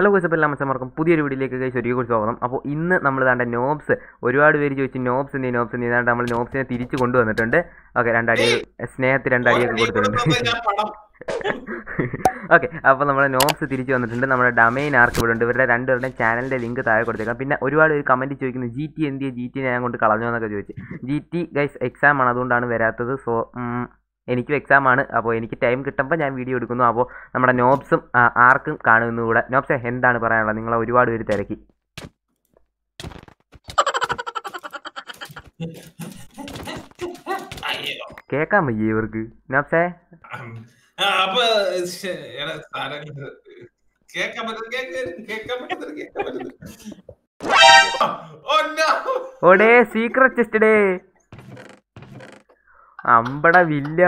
Hello ഗോസപ്പ് എല്ലാ മച്ചന്മാർക്കും പുതിയൊരു വീഡിയോയിലേക്ക് കഴിച്ച് ഒരിക്കൽ കൂടി സ്വാഗതം അപ്പോൾ ഇന്ന് നമ്മൾ ദാണ്ട നോബ്സ് ഒരുപാട് പേര് ചോദിച്ചു നോബ്സ് എന്ത് നോബ്സ് എന്ത് ഏതാണ്ട് നമ്മൾ നോബ്സിനെ തിരിച്ചു കൊണ്ടുവന്നിട്ടുണ്ട് ഓക്കെ രണ്ടടി സ്നേഹത്തിൽ രണ്ടടിയൊക്കെ കൊടുത്തിട്ടുണ്ട് ഓക്കെ അപ്പോൾ നമ്മുടെ നോബ്സ് തിരിച്ചു വന്നിട്ടുണ്ട് നമ്മുടെ ഡമൈൻ ആർക്ക് ഇവിടെ ഉണ്ട് ഇവരുടെ രണ്ടുപേരുടെയും ചാനലിൻ്റെ ലിങ്ക് താഴെ കൊടുത്തേക്കാം പിന്നെ ഒരുപാട് പേര് കമൻറ്റ് ചോദിക്കുന്നു ജി ടി എന്ത് ജി ടി ഞാൻ കൊണ്ട് കളഞ്ഞു എന്നൊക്കെ ചോദിച്ചു ജി ടി ഗൈസ് എക്സാം ആണ് അതുകൊണ്ടാണ് വരാത്തത് സോ എനിക്കും എക്സാം ആണ് അപ്പോൾ എനിക്ക് ടൈം കിട്ടുമ്പോൾ ഞാൻ വീഡിയോ എടുക്കുന്നു അപ്പോൾ നമ്മുടെ നോബ്സും ആ, ആർക്കും കാണുന്നു കൂടെ നോബ്സെ എന്താണ് പറയാനുള്ളത് നിങ്ങളെ ഒരുപാട് പേര് തിരക്കി അയ്യോ. കേൾക്കാൻ വയ്യ ഇവർക്ക് നോബ്സെ ആ, അപ്പൊ ശ്ശെ, എടാ, സാരമില്ല. കേക്കാൻ പറ്റുന്നത് കേക്ക്, കേക്കാൻ പറ്റുന്നത് കേക്കാൻ പറ്റുന്നത്. Oh, no. ഓടേ സീക്രട്ട് ചെസ്റ്റ് ഡേ അമ്പട വില്ല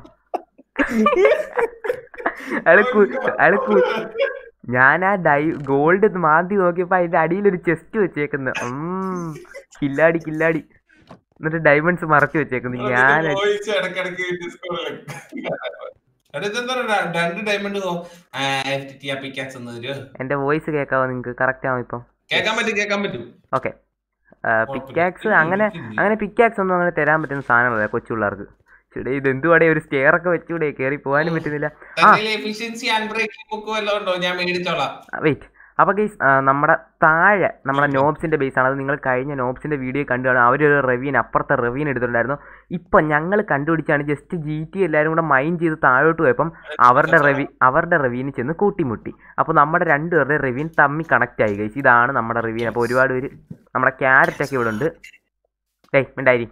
അയാൾക്ക് അയാൾക്ക് ഞാൻ ആ ഡൈ ഗോൾഡ് മാന്തി നോക്കിയപ്പോ അതിന്റെ അടിയിലൊരു ചെസ്റ്റ് വെച്ചേക്കുന്നു ഉം, കില്ലാടി കില്ലാടി എന്നിട്ട് ഡയമണ്ട്സ് മറച്ചു വെച്ചേക്കുന്നു ഞാൻ ഇതിന്റെ voice ഇടയ്ക്കിടയ്ക്ക് Discord-ല്. എടാ, ഇതെന്താ ര- രണ്ട് ഡയമണ്ട് പിക്കാസ് തരുമോ എന്റെ വോയിസ് കേൾക്കാവോ നിങ്ങക്ക് കറക്റ്റ് ആവും ഇപ്പം കേക്കാൻ പറ്റും കേക്കാൻ പറ്റും ഓക്കെ പിക്കാക്സ് അങ്ങനെ അങ്ങനെ പിക്കാക്സ് ഒന്നും അങ്ങനെ തരാൻ പറ്റുന്ന സാധനങ്ങളല്ല കൊച്ചു പിള്ളേർക്ക് ചേട്ടാ ഇത് എന്തുവാടേ ഒരു സ്റ്റെയർ ഒക്കെ വെച്ചുകൂടെ കയറി പോകാനും പറ്റുന്നില്ല ആ എഫിഷ്യൻസി അൺബ്രേക്കിംഗ് ബുക്ക് വല്ലതും ഉണ്ടോ ഞാൻ മേടിച്ചോളാം വെയിറ്റ് അപ്പോൾ ഗൈസ് നമ്മുടെ താഴെ നമ്മുടെ നോബ്സിൻ്റെ ബേസ് ആണ് അത് നിങ്ങൾ കഴിഞ്ഞ നോബ്സിൻ്റെ വീഡിയോ കണ്ടു കാണും അവരൊരു റെവീൻ അപ്പുറത്തെ റെവീൻ എടുത്തിട്ടുണ്ടായിരുന്നു ഇപ്പം ഞങ്ങൾ കണ്ടുപിടിച്ചാണ് ജസ്റ്റ് ജി ടി എല്ലാവരും കൂടെ മൈൻഡ് ചെയ്ത് താഴോട്ട് പോയപ്പം അവരുടെ റെവി അവരുടെ റെവീന് ചെന്ന് കൂട്ടിമുട്ടി അപ്പോൾ നമ്മുടെ രണ്ടുപേരുടെ റെവീൻ തമ്മി കണക്റ്റ് ആയി ഗൈസ് ഇതാണ് നമ്മുടെ റെവീൻ അപ്പോൾ ഒരുപാട് പേര് നമ്മുടെ ക്യാരറ്റ് ഒക്കെ ഇവിടെ ഉണ്ട് ഡേയ് മിണ്ടായി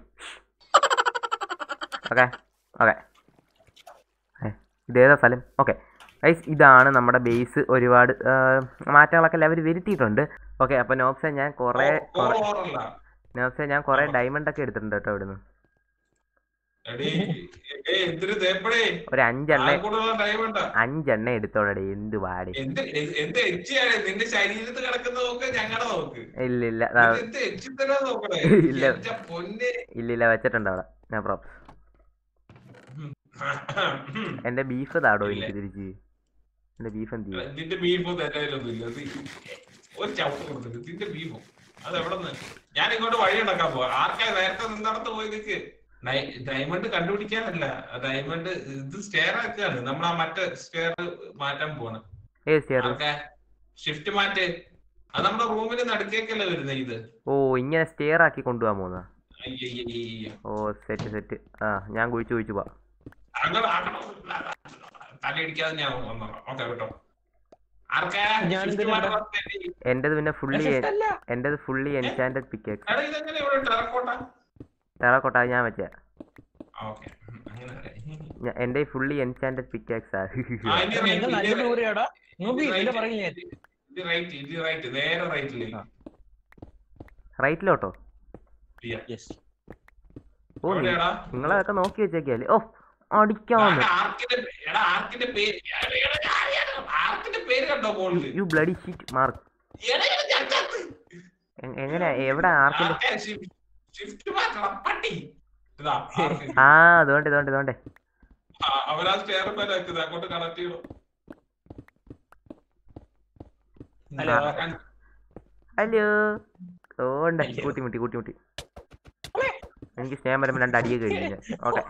ഓക്കെ ഓക്കെ ഇതേതാ സ്ഥലം ഓക്കെ ഗൈസ് ഇതാണ് നമ്മുടെ ബേസ് ഒരുപാട് ആ, മാറ്റങ്ങളൊക്കെ എല്ലാവരും വരുത്തിയിട്ടുണ്ട് ഓക്കെ അപ്പോൾ നോബ്സെ ഞാൻ കുറേ കുറേ ഓറല്ല നോബ്സെ ഞാൻ കുറേ ഡയമണ്ട് ഒക്കെ എടുത്തിട്ടുണ്ട് കേട്ടോ ഇവിടുന്ന് എടീ ഏയ് എന്തൊരു തേപ്പടേ ഒരു അഞ്ചെണ്ണ ആൾക്കൂടുള്ള ഡയമണ്ടാ അഞ്ചെണ്ണ എടുത്തോളടെ എന്ത് പാടി എന്ത് എ- എന്ത് എച്ചിയാണ് നിന്റെ ശരീരത്ത് കിടക്കുന്ന നോക്ക് ഞങ്ങളുടെ നോക്ക് ഇല്ല ഇല്ല ദാ, ഇത് എന്ത് എച്ചി തരാ നോക്കണേ ഇല്ല. എന്റെ പൊന്നെ ഇല്ല ഇല്ല വെച്ചിട്ടുണ്ട് അവിടെ ഞാൻ പ്രോപ്സ് എൻ്റെ ബീഫ് താടോ എനിക്ക് തിരിച്ച് എൻ്റെ ബീഫ് എന്ത് ചെയ്യും നിന്റെ ബീഫും തെറ്റായിട്ടൊന്നും ഇല്ല ഇത് ഒരു ചവിട്ട് കൊടുത്തിട്ട് നിന്റെ ബീഫും അത് എവിടെ നിന്ന് ഞാൻ ഇങ്ങോട്ട് വഴി ഉണ്ടാക്കാൻ പോവാ ആർക്കാ നേരത്തെ നിന്നടത്ത് പോയി നിക്ക് ഡയമണ്ട് കണ്ടുപിടിക്കാനല്ല ഡയമണ്ട് ഇത് സ്റ്റെയർ ആക്കുകയാണ് നമ്മൾ ആ മറ്റേ സ്റ്റെയർ മാറ്റാൻ പോവാണ് ഏത് സ്റ്റെയർ ആർക്കാ ഷിഫ്റ്റ് മാറ്റ് അത് നമ്മുടെ റൂമിന് നടുക്കേക്കല്ലേ വരുന്നത് ഇത് ഓ ഇങ്ങനെ സ്റ്റെയർ ആക്കി കൊണ്ടുപോകാൻ പോകുന്ന അയ്യയ്യയ്യയ്യ. ഓ സെറ്റ് സെറ്റ് ആ ഞാൻ കുഴിച്ച് കുഴിച്ച് പോവാം അങ്ങനെ ആക്കണം. തലയിടിക്കാതെ ഞാൻ വന്നോളാം ഓക്കെ കേട്ടോ ആർക്കാ ഞാൻ ഷിഫ്റ്റ് എന്തിനാ മാറ്റാൻ പറ്റില്ല. എൻ്റെത് പിന്നെ ഫുള്ളി അല്ല എൻ്റെത് ഫുള്ളി എൻചാൻറ്റഡ് പിക്കേക്ക് എടാ, ഇതെങ്ങനെ ഇവിടെ ടെറക്കോട്ട ടെറക്കോട്ട ഞാൻ വെച്ച ഓക്കെ അങ്ങനെ ഞാൻ- എൻ്റെ ഫുള്ളി എൻചാൻറ്റഡ് പിക്കാക്സ് ആ ആ, ഇനി നിങ്ങൾ right, നല്ല ഇനി ദൂരെയാടാ നോക്കി ഇത് ഇതിന്റെ right. പറയില്ല ഇത് റൈറ്റ് ഇത് റൈറ്റ് നേരെ റൈറ്റിലേക്ക് റൈറ്റിലോട്ടോ യെസ് ഓ നി- എവിടെയാടാ നിങ്ങളതൊക്കെ നോക്കി വെച്ചേക്കല്ലേ ഓ അടിക്കാന്ന് ആർക്കിന്റെ എടാ ആർക്കിന്റെ പേര് എടാ, എടാ, ഞാൻ- ഞാൻ- ആർക്കിന്റെ പേര് കണ്ടോ മോളില് യു ബ്ലഡി ഷീറ്റ് മാർക്ക് എടാ, എടാ, ഞാൻ ചത്ത്. എങ്ങനെ എവിടെ ആർക്കിന്റെ ആർക്കാ shift- shift മാറ്റണം, പട്ടി ഇതാ ആർക്ക്. ആ അതുകൊണ്ട് ഇതുകൊണ്ട് ഇതുകൊണ്ട് ആ, അവരാ സ്റ്റെയർ മേലെ വെക്കുന്നത് അങ്ങോട്ട് കണക്ട് ചെയ്യണം ഹലോ ഹലോ ഓണ്ട് അയ്യോ. കൂട്ടിമുട്ടി കൂട്ടിമുട്ടി എനിക്ക് സ്നേഹം വരുമ്പോൾ രണ്ട് അടിയെ കഴിഞ്ഞു ഓക്കെ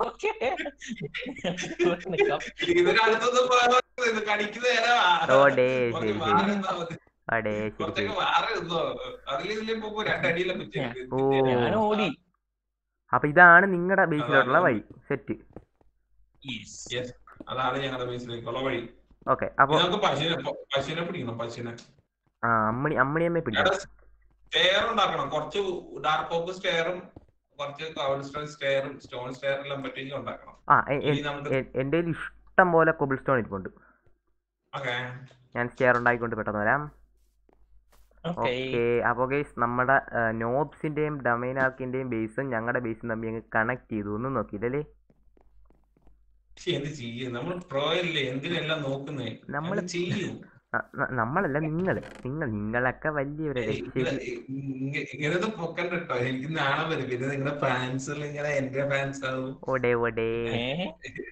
ഇതിന് അടുത്തൊന്നും പോകാതെ ഇത് കടിക്കുന്ന നേരമാ. ഓ, ഡേ, കുറച്ച് ശരി, മാറി ശരി. നിന്നാ മതി. അടേ ശരി ശരി കുറച്ചൊക്കെ മാറി നിന്നോ. അതിലും ഇതിലും പോകുമ്പോ രണ്ടടിയിലും വെച്ചേക്ക്. ഓ. ഞാൻ ഓടി അപ്പൊ ഇതാണ് നിങ്ങളുടെ ബേസിലോട്ടുള്ള വഴി സെറ്റ് Yes. അതാണ് ഞങ്ങളുടെ ബേസിലേക്കുള്ള വഴി ഓക്കെ അപ്പൊ ഇനി നമുക്ക് പശുവിനെ പ- പശുവിനെ പിടിക്കണം പശുവിനെ ആ അമ്മണി അമ്മണിയമ്മയെ പിടിക്കാം സ്റ്റെയർ ഉണ്ടാക്കണം കുറച്ച് ഡാർക്ക് ഓക്ക് സ്റ്റെയറും കുറച്ച് കവൽ സ്റ്റോൺ സ്റ്റെയറും സ്റ്റോൺ സ്റ്റെയർ എല്ലാം പറ്റി ഉണ്ടാക്കണം ആ എ- എ- ഇനി നമുക്ക് എ- എൻ്റെ കയ്യിൽ ഇഷ്ടം പോലെ കൊബിൾ സ്റ്റോൺ ഇരിപ്പുണ്ട് ഓക്കെ ഞാൻ സ്റ്റെയർ ഉണ്ടാക്കിക്കൊണ്ട് പെട്ടെന്ന് വരാം ഓക്കെ ഓക്കെ അപ്പോൾ ഗൈസ് നമ്മുടെ നോബ്സിന്റെയും ഡൊമൈനാർക്കിന്റെയും ബേസും ഞങ്ങളുടെ ബേസും തമ്മിൽ അങ്ങ് കണക്ട് ചെയ്തു ഒന്നും നോക്കിയില്ലല്ലേ എന്ത് ചെയ്യും നമ്മൾ പ്രോ അല്ലേ എന്തിനെല്ലാം നോക്കുന്നേ നമ്മള് നമ്മള് ചെയ്യും ന- ന- നമ്മളല്ല നിങ്ങൾ നിങ്ങൾ നിങ്ങളൊക്കെ വലിയവരല്ലേ ശരി ഇങ്ങ- ഇങ്ങനത്തെ പൊക്കണ്ട കേട്ടോ എനിക്ക് നാളെ വരും പിന്നെ നിങ്ങളുടെ ഫാൻസ് ഇങ്ങനെ എന്റെ ഫാൻസ് ആവും ഓടേ ഓടേ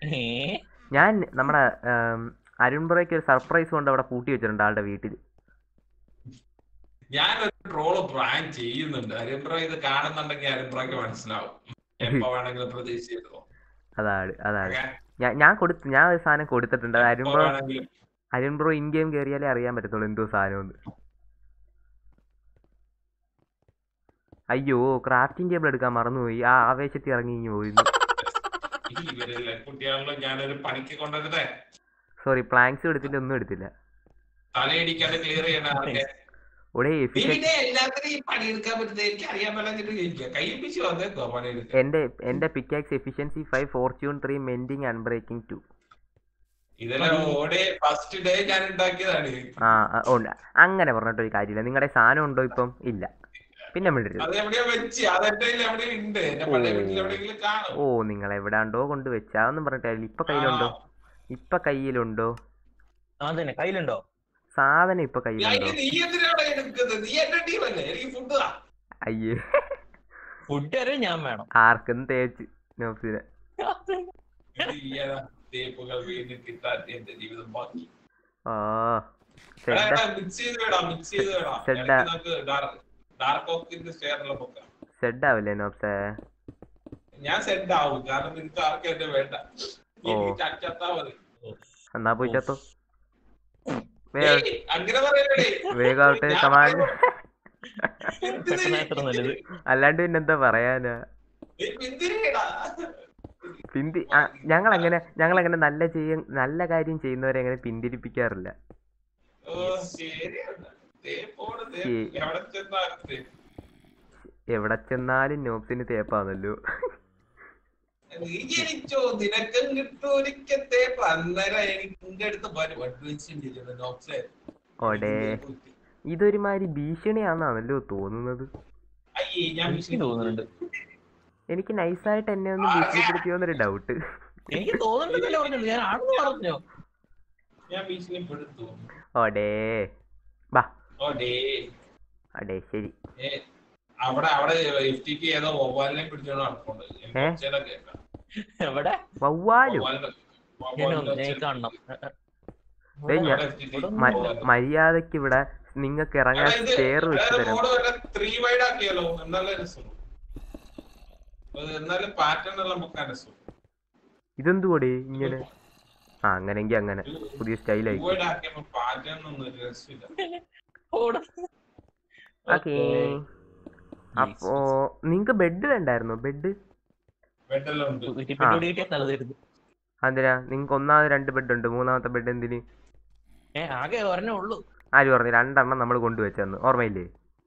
ഞാൻ നമ്മുടെ അരുൺ ബ്രോയ്ക്ക് ഒരു സർപ്രൈസ് കൊണ്ട് അവിടെ പൂട്ടി വെച്ചിട്ടുണ്ട് ആളുടെ വീട്ടിൽ ഞാനൊരു ട്രോള് പ്ലാൻ ചെയ്യുന്നുണ്ട് അരിമ്പ്ര ഇത് കാണുന്നുണ്ടെങ്കിൽ അരിമ്പ്രക്ക് മനസ്സിലാവും എപ്പോ വേണമെങ്കിലും പ്രതീക്ഷ ചെയ്തോ അതാണ് അതാണ് ഓക്കേ? ഞാൻ ഞാൻ കൊടുത്തു ഞാൻ ഒരു സാധനം കൊടുത്തിട്ടുണ്ട് എപ്പോ അരുൺ ബ്രോ വേണമെങ്കിലും അരുൺ ബ്രോ ഇൻ ഗെയിം കയറിയാലേ അറിയാൻ പറ്റത്തുള്ളൂ എന്തോ സാധനം അയ്യോ ക്രാഫ്റ്റിംഗ് ടേബിൾ എടുക്കാൻ മറന്നുപോയി ആ ആവേശത്തിൽ ഇറങ്ങി ഇങ്ങ് പോയിരുന്നു ഈ ഇവരെല്ലാം കുട്ടിയാണല്ലോ ഞാനൊരു പണിക്ക് കൊണ്ടുവരുന്നേ സോറി പ്ലാങ്ക്സ് എടുത്തിട്ട് ഒന്നും എടുത്തില്ല തലയിടിക്കാതെ ക്ലിയർ ചെയ്യണ ആൾക്കെ ഒടേ നീ എഫിഷ്യൻ പിന്നെ എല്ലാത്തിനും ഈ പണിയെടുക്കാൻ പറ്റുന്നത് എനിക്ക് അറിയാൻ പറ്റാഞ്ഞിട്ട് ചോദിക്കുക കയ്യിപ്പിച്ച് വന്നേക്കോ പണിയെടുക്കാൻ എന്റെ എന്റെ pickaxe efficiency five fortune three mending unbreaking two ഇതെല്ലാം ഓടെ ഫസ്റ്റ് ഡേ ഞാൻ ഉണ്ടാക്കിയതാണ് ആ ആ, ഉണ്ട് അങ്ങനെ പറഞ്ഞിട്ട് ഒരു കാര്യമില്ല നിങ്ങളുടെ സാധനം ഉണ്ടോ ഇപ്പം ഇല്ല പിന്നെ മിണ്ടരുത് അത് എവിടെയോ വെച്ച് അതെന്റെ എവിടെയും ഉണ്ട് എന്റെ പഴയ വീട്ടിൽ എവിടെയെങ്കിലും കാണും ഓ നിങ്ങൾ എവിടാണ്ടോ കൊണ്ട് വെച്ചാന്നും പറഞ്ഞിട്ട് കാര്യമില്ല ഇപ്പൊ കയ്യിലുണ്ടോ ഇപ്പൊ കയ്യിലുണ്ടോ അതന്നെ കയ്യിലുണ്ടോ സാധനം ഇപ്പൊ ഞാൻ കയ്യിലുണ്ടോ നീ എന്തിനാണ് എടുക്കുന്നത് നീ എന്റെ ടീമല്ലേ എനിക്ക് ഫുഡ് താ അയ്യേ ഫുഡ് വരെ ഞാൻ വേണം ആർക്കും തേച്ച് നോപ്സിന് ഇത് ചെയ്യാനാ തേപ്പുകൾ വീണ്ടും കിട്ടാൻ എന്റെ ജീവിതം ബാക്കി ഓ സെഡ മിക്സ് ചെയ്ത് വേടാ മിക്സ് ചെയ്ത് വേടാ സെഡ. ഇടയ്ക്ക് നമുക്ക് ഡാർക്ക് ഡാർക്ക് ഓക്കിന്റെ സ്റ്റെയറിലും വെക്കാം സെഡ് ആവില്ലേ നോപ്സേ ഞാൻ സെറ്റ് ആവും കാരണം നിനക്ക് ആർക്കും എന്നെ വേണ്ട നീ ഓ. എനിക്ക് ചത്താ മതി എന്നാ പോയി ചത്തോ ഏയ്, അങ്ങനെ പറയല്ലേ വേഗാവട്ടെ കമാൻ പെട്ടെന്ന് എത്ര നല്ലത് അല്ലാണ്ട് പിന്നെന്താ പറയാനാ പിന്തി ഞങ്ങൾ അങ്ങനെ ഞങ്ങൾ അങ്ങനെ നല്ല ചെയ്യ നല്ല കാര്യം ചെയ്യുന്നവരെ അങ്ങനെ പിന്തിരിപ്പിക്കാറില്ല ഓ ശരിയാണ് തേപ്പോട് ശരി. തേപ്പ് എവിടെ ചെന്നാലും തേപ്പ് എവിടെ ചെന്നാലും നോപ്സിന് തേപ്പാന്നല്ലോ നീ ജനിച്ചോ നിനക്കും കിട്ടും ഒരിക്കൽ തേപ്പ് അന്നേരം എനിക്ക് നിന്റെ അടുത്ത് വരും അഡ്വൈസും ചെയ്തിട്ടുണ്ട് നോക്സേ ഓടേ ഇതൊരുമാതിരി ഭീഷണിയാന്നാണല്ലോ തോന്നുന്നത് അയ്യേ ഞാൻ എനിക്ക് തോന്നുന്നുണ്ട് എനിക്ക് നൈസായിട്ട് എന്നെ ഒന്ന് ഭീഷണിപ്പെടുത്തിയോന്നൊരു ഡൗട്ട് എനിക്ക് തോന്നുന്നുണ്ടല്ലോ പറഞ്ഞത് ഞാൻ ആണെന്ന് പറഞ്ഞോ ഞാൻ ഭീഷണിപ്പെടുത്തു ഓടേ ബാ ഓ ഡേ അടേ ശരി ഏ, അവിടെ അവിടെ എഫ് ടി പി ഏതോ മൊബൈലിനെ പിടിച്ചോണ്ട് നടപ്പുണ്ട് ഏ? ഒച്ചയുടെ കേൾക്കാം എവിടെ വവ്വാലു മൊബൈലിന്റെ- ഞാൻ മൊബൈലിന്റെ ഞാൻ ഒച്ച കാണണം ദേ ഞാൻ അവിടെ FTP മ- മൊബൈൽ. മര്യാദക്ക് ഇവിടെ നിങ്ങൾക്ക് ഇറങ്ങാൻ എടാ, ഇത് സ്റ്റെയർ വെച്ച് വേറെ തരാം മോഡ് വല്ല ത്രീ വൈഡ് ആക്കിയാലോ എന്നാലേ രസം അത് എന്നാലും പാറ്റേൺ എല്ലാം വെക്കാൻ രസം ഇതെന്തുകൂടെ ഇങ്ങനെ ആ അങ്ങനെങ്കി അങ്ങനെ പുതിയ സ്റ്റൈലായി വൈഡ് ആക്കിയപ്പോ പാറ്റേൺ ഒന്നും ഒരു രസമില്ല ഓടാ. ഓക്കേ അപ്പോ നിങ്ങക്ക് ബെഡ് വേണ്ടായിരുന്നോ ബെഡ് ബെഡെല്ലാം ഉണ്ട് കുറ്റിപ്പെട്ടി കിട്ടിയ നല്ലതായിരുന്നു അതിനാ നിങ്ങക്ക് ഒന്നാമത് രണ്ട് ബെഡ് ഉണ്ട് മൂന്നാമത്തെ ബെഡ് എന്തിന് ഏ ആകെ ഒരെണ്ണേ ഉള്ളൂ ആര് പറഞ്ഞു രണ്ടെണ്ണം നമ്മൾ കൊണ്ടുവച്ചെന്ന് ഓർമ്മയില്ലേ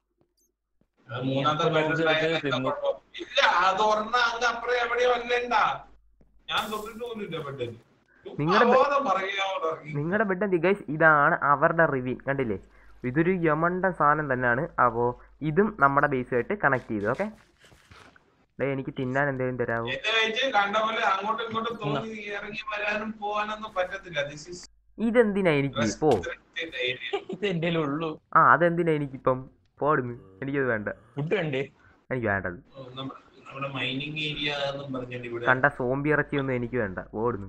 അത് മൂന്നാമത്തെ നീ ബെഡ് എപ്പോ ഉണ്ടായാൽ നോക്കി എന്താ കുഴപ്പം? ഇല്ല അത് ഒരെണ്ണം അങ്ങ് അപ്പുറം എവിടെയോ അല്ലണ്ട ഞാൻ തൊട്ടിട്ട് പോലും ഇല്ല ബെഡിൽ നിങ്ങടെ ബെ- പറയാമോ നിങ്ങളുടെ ബെഡ് എന്തി ഗൈസ് ഇതാണ് അവരുടെ റിവ്യൂ കണ്ടില്ലേ ഇതൊരു യമണ്ട സാധനം തന്നെയാണ് അപ്പോൾ ഇതും നമ്മുടെ ബേസുമായിട്ട് കണക്ട് ചെയ്തു ഓക്കെ ഡേ എനിക്ക് തിന്നാൻ എന്തെങ്കിലും തരാമോ എന്റെ വെച്ച് കണ്ട പോലെ അങ്ങോട്ടും ഇങ്ങോട്ടും തോന്നി ഇറങ്ങി വരാനും പോകാനൊന്നും പറ്റത്തില്ല ദിസ് ഇസ് ഇതെന്തിനാ എനിക്ക് പോ ഇത് എന്റെ ഉള്ളൂ ആ അതെന്തിനാ എനിക്കിപ്പം പോടുന്നു എനിക്കത് വേണ്ട ഫുഡ് വേണ്ടേ എനിക്ക് വേണ്ടത് നമ്മുടെ മൈനിങ് ഏരിയ എന്നും പറഞ്ഞിട്ട് ഇവിടെ കണ്ട സോംബി ഇറച്ചിയൊന്നും എനിക്ക് വേണ്ട ഓടുന്നു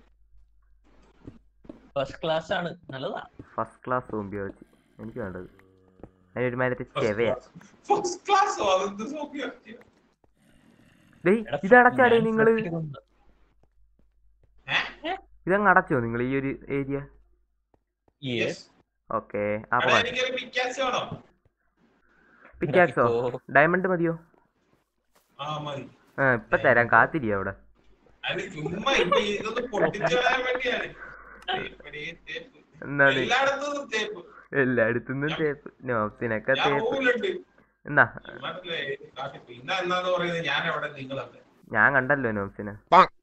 ഫസ്റ്റ് ക്ലാസ് ആണ് നല്ലതാ ഫസ്റ്റ് ക്ലാസ് സോംബി ഇറച്ചി എനിക്ക് വേണ്ടത് അതിനൊരുമാതിരി ചെവയാ ഫസ്റ്റ് ക്ലാസ്സോ അതെന്ത് സോഫിയ ഡേയ് എടാ, ഇതടച്ചാടേ ഞാൻ നിങ്ങള് first കൊണ്ട്. ഇതങ്ങ് അടച്ചോ നിങ്ങൾ ഈ ഒരു ഏരിയ Yes. ഓക്കെ അപ്പൊ എനിക്കൊരു പിക്കാസ് വേണോ പിക്കാക്സോ ഇപ്പോ ഡയമണ്ട് മതിയോ ആ മതി ആ ഇപ്പൊ തരാം കാത്തിരി അവിടെ അത് ചുമ്മാ ഇപ്പൊ ഇതൊന്ന് പൊട്ടിച്ചു കളയാൻ വേണ്ടിയാണ് തേപ്പടി, തേപ്പ്. എന്നാ നീ എല്ലായിടത്തും തേപ്പ് എല്ലായിടത്തുനിന്നും തേപ്പ് നോപ്സിനൊക്കെ ഞാൻ തേപ്പ് റൂമിലുണ്ട് എന്നാ നാട്ടിലെ കാട്ടിപ്പോ ഇന്ന എന്നാന്ന് പറയുന്നത് ഞാൻ എവിടെ നിങ്ങളല്ലേ ഞാൻ കണ്ടല്ലോ നോപ്സിനെ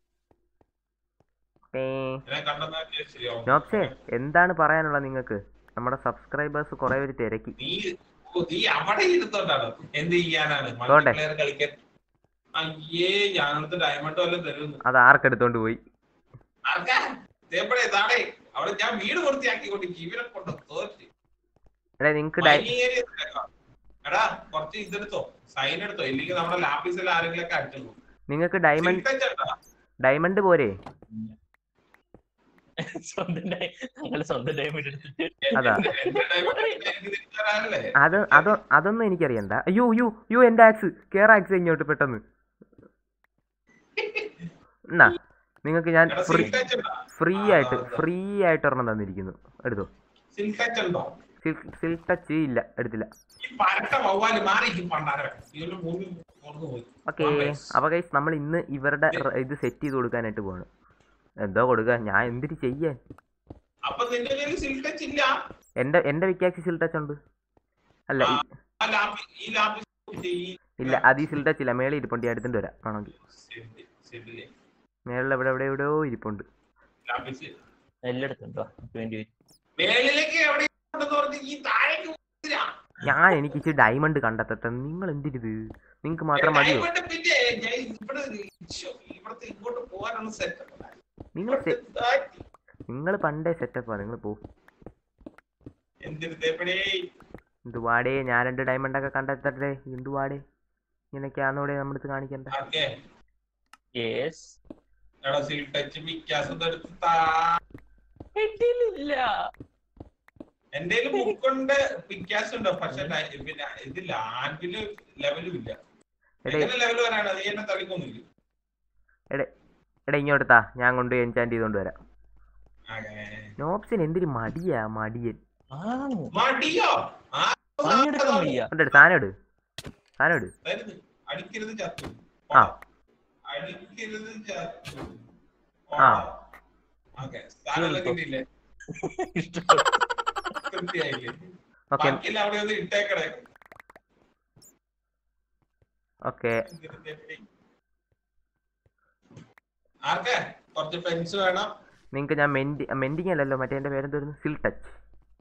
ഏ, ഞാൻ കണ്ടെന്നാ ശരിയാവും നോപ്സേ എന്താണ് പറയാനുള്ളത് നിങ്ങൾക്ക് നമ്മുടെ സബ്സ്ക്രൈബേഴ്സ് കുറെ പേര് തിരക്കി നീ ഓ, നീ അവിടെ ഇരുത്തോണ്ടാണ് എന്ത് ചെയ്യാനാണ് പോട്ടെ. മൾട്ടിപ്ലെയർ കളിക്കാൻ അയ്യേ ഞാനടുത്ത് ഡയമണ്ട് വല്ലതും തരുന്നു അത് ആർക്കെടുത്തോണ്ട് പോയി ആർക്കാ തേപ്പടേ താടേ അവിടെ ഞാൻ വീട് വൃത്തിയാക്കിക്കൊണ്ട് ഇവരെ കൊണ്ട് തോറ്റ് എടാ നിങ്ങക്ക് ഡൈ Mining area ഇട്ടേക്കാം. എടാ കുറച്ച് ഇതെടുത്തോ സൈൻ എടുത്തോ ഇല്ലെങ്കിൽ നമ്മുടെ ലാപ്പീസിൽ ആരെങ്കിലും ഒക്കെ അടിച്ചു നിങ്ങൾക്ക് ഡയമണ്ട് ഡയമണ്ട് പോരെ സ്വന്തം ഡൈ- ഞങ്ങള് സ്വന്തം ഡയമണ്ട് എടുത്തിട്ട് അതാ. എന്റെ diamond എനിക്ക് തിരിച്ചു തരാനല്ലേ? അത് അത് അതൊന്നും എനിക്കറിയണ്ട അയ്യോ അയ്യോ അയ്യോ എൻ്റെ ആക്സ് കേറ ആക്സ് ഇങ്ങോട്ട് പെട്ടെന്ന് എന്നാ നിങ്ങൾക്ക് ഞാൻ എടാ, ഫ്രീ silk touch ഉണ്ടോ? ഫ്രീ ആ, ആയിട്ട് അതാ. ഫ്രീ ആയിട്ട് ഒരെണ്ണം തന്നിരിക്കുന്നു എടുത്തോ Silk touch ഉണ്ടോ? സിൽക്ക് ടച്ച് ഇല്ല എടുത്തില്ല ഈ പരട്ട വവ്വാല് മാറിയിരിക്കും പണ്ടാരം. ഇവന്റെ മുന്നിൽ കൊണ്ടു പോയി. Okay One place. അപ്പോൾ ഗൈസ് നമ്മൾ ഇന്ന് ഇവരുടെ റ- ഇത് സെറ്റ് ചെയ്ത് കൊടുക്കാനായിട്ട് പോവാണ് എന്തോ കൊടുക്കുക ഞാൻ എന്തിട്ട് ചെയ്യാൻ അപ്പൊ നിന്റെ കയ്യിൽ സിൽക്ക് ടച്ച് ഇല്ല എൻ്റെ എൻ്റെ വിക്കാക്സി സിൽ ടച്ച് ഉണ്ട് അല്ല ഈ- ആ ലാപ്പി ഈ ലാപ്പി ഈ ഇല്ല അത് ഈ സിൽ ടച്ച് ഇല്ല മേളിൽ ഇരിപ്പുണ്ട് ഞാൻ എടുത്തിട്ട് വരാം ആണെങ്കിൽ ശരി, ശരിയല്ലേ? മേളിൽ എവിടെ എവിടെ എവിടെയോ ഇരിപ്പുണ്ട് ലാപ്പിസ്. എല്ലായിടത്തും ഉണ്ടോ വേണ്ടി വരും മേളിലേക്ക് എവിടെ ഉണ്ടെന്ന് പറഞ്ഞ് ഈ താഴേക്ക് പോയില്ല. ഞാൻ എനിക്ക് ഇച്ചിരി ഡയമണ്ട് കണ്ടെത്തട്ടെ നിങ്ങൾ എന്തിരിത് നിങ്ങൾക്ക് മാത്രം മതിയോ diamond പിന്നെ ഞാൻ ഇവിടെ ശ്ശോ, ഇവിടുത്തെ ഇങ്ങോട്ട് പോകാനുള്ള സെറ്റപ്പ് നിങ്ങൾ നിങ്ങൾ പണ്ടേ സെറ്റപ്പാ നിങ്ങൾ പോ എന്തിരുന്നേപ്പടേ എന്തുവാടേ ഞാൻ രണ്ട് ഡയമണ്ട് ഒക്കെ കണ്ടെത്തട്ടെ എന്തുവാടേ ഇങ്ങനെയൊക്കെയാന്നോടെ നമ്മളടുത്ത് കാണിക്കണ്ട ആർക്കേ യെസ് എടാ സിൽ ടച്ച് വിക്കാസം എടുത്ത് താ ഇല്ല എന്റെ ബുക്കുണ്ട് പിക്കാസ് ഉണ്ട് പക്ഷെ ഡ- പിന്നെ ഇതില്ല ആൻഡില് ലെവലും ഇല്ല എടേ എങ്ങനെ ലെവൽ വരാണ് നീ എന്നെ തളിക്കൊന്നുമില്ല എടേ എടാ ഇങ്ങോട്ടാ ഞാൻ കൊണ്ട് എൻചാൻറ്റ് ചെയ്തോണ്ട് വരാം അങ്ങനെ. നോപ്സിന് എന്തിരി മടിയാ മടിയൻ ആ മടിയോ ആ പണിയെടുക്കാൻ വയ്യ ഉണ്ട് സാധനം എടു സാധനം എടു തരുത്. അടിക്കരുത് ചത്തു ആ. അടിക്കരുത് ചത്തു ആ. ഓക്കെ സാധനം കിട്ടിയില്ലേ ഇഷ്ടപ്പെട്ടു തൃപ്തിയായില്ലേ ഓക്കെ ബാക്കിയെല്ലാം അവിടെ ഒന്ന് ഇട്ടേക്കടേ ഓക്കെ ആർക്കെ കുറച്ച് പെൻസ് വേണം നിങ്ങൾക്ക് ഞാൻ മെൻഡി മെൻഡിങ് അല്ലല്ലോ മറ്റേ എൻ്റെ പേരെന്തോരുന്നു സിൽ ടച്ച്